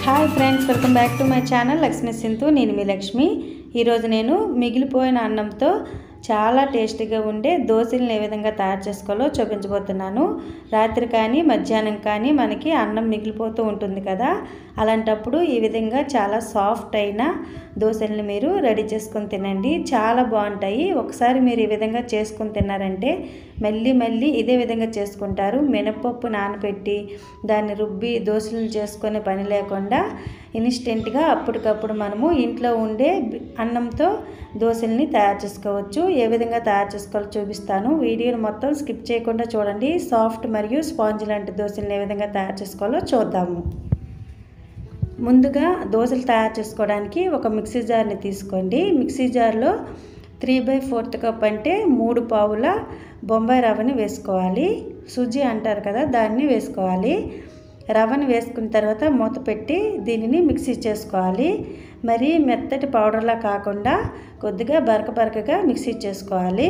hi friends welcome back to my channel Lakshmi Sintu నేను మీ లక్ష్మి ఈరోజు నేను మిగిలిపోయిన అన్నంతో చాలా టేస్టీగా ఉండే దోశలను ఏ విధంగా తయారు చేసుకోవాలో చూపించబోతున్నాను రాత్రి కానీ మధ్యాహ్నం కానీ మనకి అన్నం మిగిలిపోతూ ఉంటుంది కదా అలాంటప్పుడు ఈ విధంగా చాలా సాఫ్ట్ అయిన దోశలను మీరు రెడీ చేసుకొని తినండి చాలా బాగుంటాయి ఒకసారి మీరు ఈ విధంగా చేసుకొని తిన్నారంటే మళ్ళీ మళ్ళీ ఇదే విధంగా చేసుకుంటారు మినపప్పు నానబెట్టి దాన్ని రుబ్బి దోశలను చేసుకునే పని లేకుండా ఇన్స్టెంట్గా అప్పటికప్పుడు మనము ఇంట్లో ఉండే బి- అన్నంతో దోశల్ని తయారు చేసుకోవచ్చు ఏ విధంగా తయారు చేసుకోవాలో చూపిస్తాను వీడియోని మొత్తం స్కిప్ చేయకుండా చూడండి సాఫ్ట్ మరియు స్పాంజ్ లాంటి దోశల్ని ఏ విధంగా తయారు చేసుకోవాలో చూద్దాము ముందుగా దోశలు తయారు చేసుకోవడానికి ఒక మిక్సీ జార్ని తీసుకోండి మిక్సీ జార్లో త్రీ బై ఫోర్త్ కప్ అంటే మూడు పావుల బొంబాయి రవ్వని వేసుకోవాలి సుజీ అంటారు కదా దాన్ని వేసుకోవాలి రవ్వని వేసుకున్న తర్వాత మూత పెట్టి దీనిని మిక్సీ చేసుకోవాలి మరి మెత్తటి పౌడర్లా కాకుండా కొద్దిగా బరక బరకగా మిక్సీ చేసుకోవాలి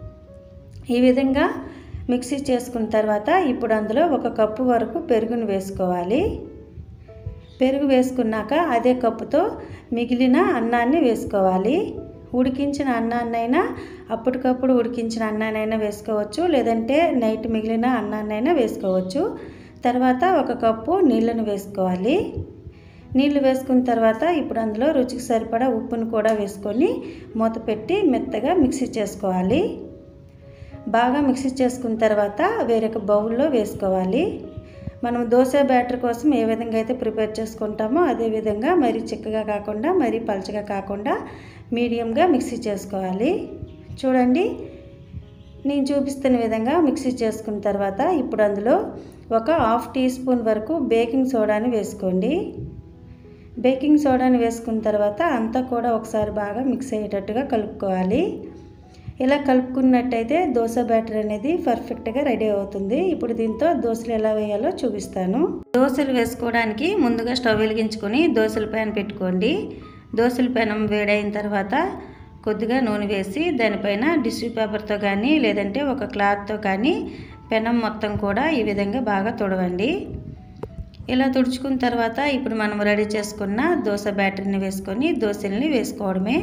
ఈ విధంగా మిక్సీ చేసుకున్న తర్వాత ఇప్పుడు అందులో ఒక కప్పు వరకు పెరుగును వేసుకోవాలి పెరుగు వేసుకున్నాక అదే కప్పుతో మిగిలిన అన్నాన్ని వేసుకోవాలి ఉడికించిన అన్నాన్నైనా అప్పటికప్పుడు ఉడికించిన అన్నాన్నైనా వేసుకోవచ్చు లేదంటే నైట్ మిగిలిన అన్నాన్నైనా వేసుకోవచ్చు తర్వాత ఒక కప్పు నీళ్ళను వేసుకోవాలి నీళ్ళు వేసుకున్న తర్వాత ఇప్పుడు అందులో రుచికి సరిపడా ఉప్పును కూడా వేసుకొని మూత పెట్టి మెత్తగా మిక్సీ చేసుకోవాలి బాగా మిక్సీ చేసుకున్న తర్వాత వేరొక బౌల్లో వేసుకోవాలి మనం దోశ బ్యాటర్ కోసం ఏ విధంగా అయితే ప్రిపేర్ చేసుకుంటామో అదే విధంగా మరీ చిక్కగా కాకుండా మరీ పలచగా కాకుండా మీడియంగా మిక్సీ చేసుకోవాలి చూడండి నేను చూపిస్తున్న విధంగా మిక్సీ చేసుకున్న తర్వాత ఇప్పుడు అందులో ఒక హాఫ్ టీ స్పూన్ వరకు బేకింగ్ సోడాని వేసుకోండి బేకింగ్ సోడాని వేసుకున్న తర్వాత అంతా కూడా ఒకసారి బాగా మిక్స్ అయ్యేటట్టుగా కలుపుకోవాలి ఇలా కలుపుకున్నట్టయితే దోశ బ్యాటర్ అనేది పర్ఫెక్ట్గా రెడీ అవుతుంది ఇప్పుడు దీంతో దోశలు ఎలా వేయాలో చూపిస్తాను దోశలు వేసుకోవడానికి ముందుగా స్టవ్ వెలిగించుకొని దోశల ప్యాన్ పెట్టుకోండి దోశల పెనం వేడైన తర్వాత కొద్దిగా నూనె వేసి దానిపైన టిష్యూ పేపర్తో కానీ లేదంటే ఒక క్లాత్తో కానీ పెనం మొత్తం కూడా ఈ విధంగా బాగా తుడవండి ఇలా తుడుచుకున్న తర్వాత ఇప్పుడు మనం రెడీ చేసుకున్న దోశ బ్యాటరీని వేసుకొని దోశల్ని వేసుకోవడమే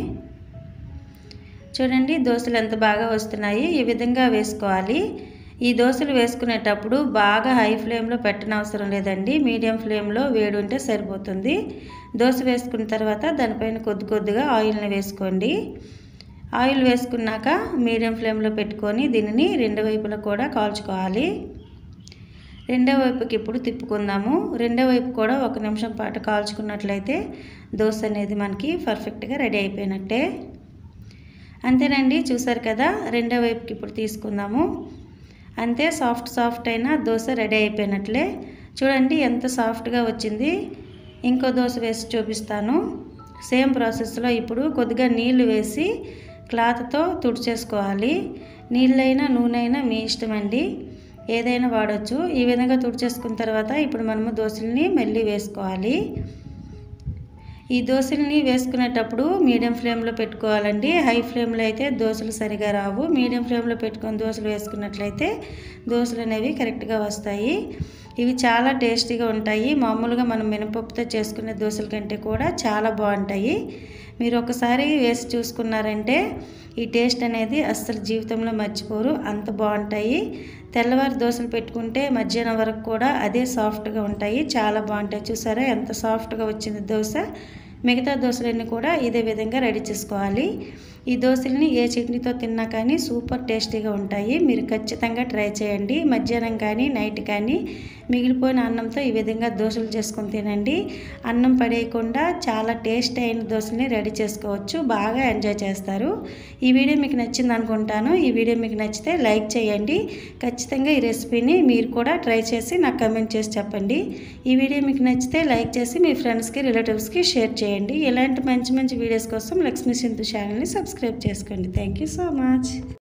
చూడండి దోశలు ఎంత బాగా వస్తున్నాయి ఈ విధంగా వేసుకోవాలి ఈ దోశలు వేసుకునేటప్పుడు బాగా హై ఫ్లేమ్లో పెట్టనవసరం లేదండి మీడియం ఫ్లేమ్లో వేడి ఉంటే సరిపోతుంది దోశ వేసుకున్న తర్వాత దానిపైన కొద్ది కొద్దిగా ఆయిల్ని వేసుకోండి ఆయిల్ వేసుకున్నాక మీడియం ఫ్లేమ్లో పెట్టుకొని దీనిని రెండు వైపులా కూడా కాల్చుకోవాలి రెండో వైపుకి ఇప్పుడు తిప్పుకుందాము రెండో వైపు కూడా ఒక నిమిషం పాటు కాల్చుకున్నట్లయితే దోశ అనేది మనకి పర్ఫెక్ట్గా రెడీ అయిపోయినట్టే అంతేనండి చూసారు కదా రెండో వైపుకి ఇప్పుడు తీసుకుందాము అంతే సాఫ్ట్ సాఫ్ట్ అయిన దోశ రెడీ అయిపోయినట్లే చూడండి ఎంత సాఫ్ట్గా వచ్చింది ఇంకో దోశ వేసి చూపిస్తాను సేమ్ ప్రాసెస్లో ఇప్పుడు కొద్దిగా నీళ్లు వేసి క్లాత్తో తుడిచేసుకోవాలి నీళ్ళైనా నూనె అయినా మీ ఇష్టమండి ఏదైనా వాడచ్చు ఈ విధంగా తుడిచేసుకున్న తర్వాత ఇప్పుడు మనము దోశల్ని మళ్ళీ వేసుకోవాలి ఈ దోశల్ని వేసుకునేటప్పుడు మీడియం ఫ్లేమ్లో పెట్టుకోవాలండి హై ఫ్లేమ్లో అయితే దోశలు సరిగా రావు మీడియం ఫ్లేమ్లో పెట్టుకొని దోశలు వేసుకున్నట్లయితే దోశలు అనేవి కరెక్ట్గా వస్తాయి ఇవి చాలా టేస్టీగా ఉంటాయి మామూలుగా మనం మినపప్పుతో చేసుకునే దోశల కంటే కూడా చాలా బాగుంటాయి మీరు ఒకసారి వేసి చూసుకున్నారంటే ఈ టేస్ట్ అనేది అస్సలు జీవితంలో మర్చిపోరు అంత బాగుంటాయి తెల్లవారు దోశలు పెట్టుకుంటే మధ్యాహ్నం వరకు కూడా అదే సాఫ్ట్గా ఉంటాయి చాలా బాగుంటాయి చూసారా ఎంత సాఫ్ట్గా వచ్చింది దోశ మిగతా దోశలన్నీ కూడా ఇదే విధంగా రెడీ చేసుకోవాలి ఈ దోశల్ని ఏ చట్నీతో తిన్నా కానీ సూపర్ టేస్టీగా ఉంటాయి మీరు ఖచ్చితంగా ట్రై చేయండి మధ్యాహ్నం కానీ నైట్ కానీ మిగిలిపోయిన అన్నంతో ఈ విధంగా దోశలు చేసుకొని తినండి అన్నం పడేయకుండా చాలా టేస్ట్ అయిన దోశల్ని రెడీ చేసుకోవచ్చు బాగా ఎంజాయ్ చేస్తారు ఈ వీడియో మీకు నచ్చింది అనుకుంటాను ఈ వీడియో మీకు నచ్చితే లైక్ చేయండి ఖచ్చితంగా ఈ రెసిపీని మీరు కూడా ట్రై చేసి నాకు కమెంట్ చేసి చెప్పండి ఈ వీడియో మీకు నచ్చితే లైక్ చేసి మీ ఫ్రెండ్స్కి రిలేటివ్స్కి షేర్ చేయండి ఇలాంటి మంచి మంచి వీడియోస్ కోసం లక్ష్మీ సింధు ఛానల్ని సబ్స్క్రైబ్ చేసుకోండి థ్యాంక్ యూ సో మచ్